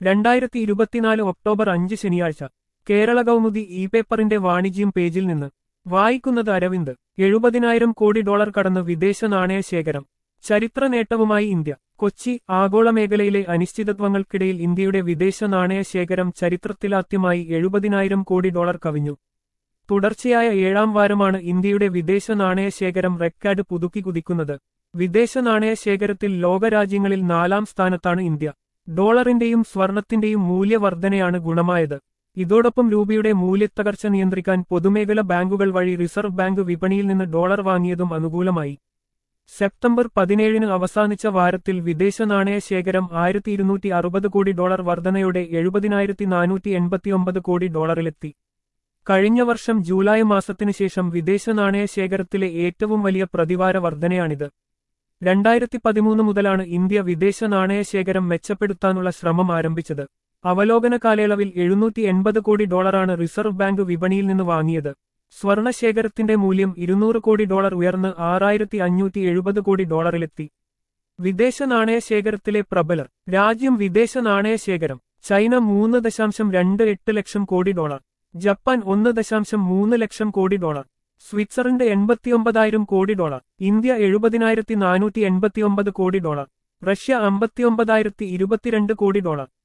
രണ്ടായിരത്തി ഇരുപത്തിനാല് ഒക്ടോബർ അഞ്ച് ശനിയാഴ്ച കേരള കൗമുദി ഇ പേപ്പറിന്റെ വാണിജ്യം പേജിൽ നിന്ന് വായിക്കുന്നത് അരവിന്ദ് എഴുപതിനായിരം കോടി ഡോളർ കടന്ന് വിദേശ നാണയ ശേഖരം ചരിത്ര നേട്ടവുമായി ഇന്ത്യ കൊച്ചി ആഗോള മേഖലയിലെ അനിശ്ചിതത്വങ്ങൾക്കിടയിൽ ഇന്ത്യയുടെ വിദേശ നാണയ ശേഖരം ചരിത്രത്തിലാദ്യമായി എഴുപതിനായിരം കോടി ഡോളർ കവിഞ്ഞു തുടർച്ചയായ ഏഴാം വാരമാണ് ഇന്ത്യയുടെ വിദേശ നാണയ ശേഖരം റെക്കോർഡ് പുതുക്കി കുതിക്കുന്നത് വിദേശ നാണയ ശേഖരത്തിൽ ലോകരാജ്യങ്ങളിൽ നാലാം സ്ഥാനത്താണ് ഇന്ത്യ ഡോളറിന്റെയും സ്വർണത്തിന്റെയും മൂല്യവർധനയാണ് ഗുണമായത് ഇതോടൊപ്പം രൂപയുടെ മൂല്യത്തകർച്ച നിയന്ത്രിക്കാൻ പൊതുമേഖല ബാങ്കുകൾ വഴി റിസർവ് ബാങ്ക് വിപണിയിൽ നിന്ന് ഡോളർ വാങ്ങിയതും അനുകൂലമായി സെപ്റ്റംബർ പതിനേഴിന് അവസാനിച്ച വാരത്തിൽ വിദേശ നാണയ ശേഖരം ആയിരത്തി ഇരുന്നൂറ്റി അറുപത് കോടി ഡോളർ വർധനയോടെ എഴുപതിനായിരത്തി നാനൂറ്റി എൺപത്തിയൊമ്പത് കോടി ഡോളറിലെത്തി കഴിഞ്ഞ വർഷം ജൂലൈ മാസത്തിനു ശേഷം വിദേശ നാണയ ശേഖരത്തിലെ ഏറ്റവും വലിയ പ്രതിവാര വർധനയാണിത് രണ്ടായിരത്തി പതിമൂന്ന് മുതലാണ് ഇന്ത്യ വിദേശ നാണയ ശേഖരം മെച്ചപ്പെടുത്താനുള്ള ശ്രമം ആരംഭിച്ചത് അവലോകന കാലയളവിൽ എഴുന്നൂറ്റി എൺപത് കോടി ഡോളറാണ് റിസർവ് ബാങ്ക് വിപണിയിൽ നിന്ന് വാങ്ങിയത് സ്വർണ ശേഖരത്തിന്റെ മൂല്യം ഇരുന്നൂറ് കോടി ഡോളർ ഉയർന്ന് ആറായിരത്തി അഞ്ഞൂറ്റി എഴുപത് കോടി ഡോളറിലെത്തി വിദേശ നാണയ ശേഖരത്തിലെ പ്രബലർ രാജ്യം വിദേശ നാണയ ശേഖരം ചൈന മൂന്ന് ദശാംശം രണ്ട് എട്ട് ലക്ഷം കോടി ഡോളർ ജപ്പാൻ ഒന്ന് ദശാംശം മൂന്ന് ലക്ഷം കോടി ഡോളർ സ്വിറ്റ്സർലൻഡ് എൺപത്തിയൊമ്പതായിരം കോടി ഡോളർ ഇന്ത്യ എഴുപതിനായിരത്തി നാനൂറ്റി എൺപത്തിയൊമ്പത് കോടി ഡോളർ റഷ്യ അമ്പത്തിയൊമ്പതായിരത്തി ഇരുപത്തിരണ്ട് കോടി ഡോളർ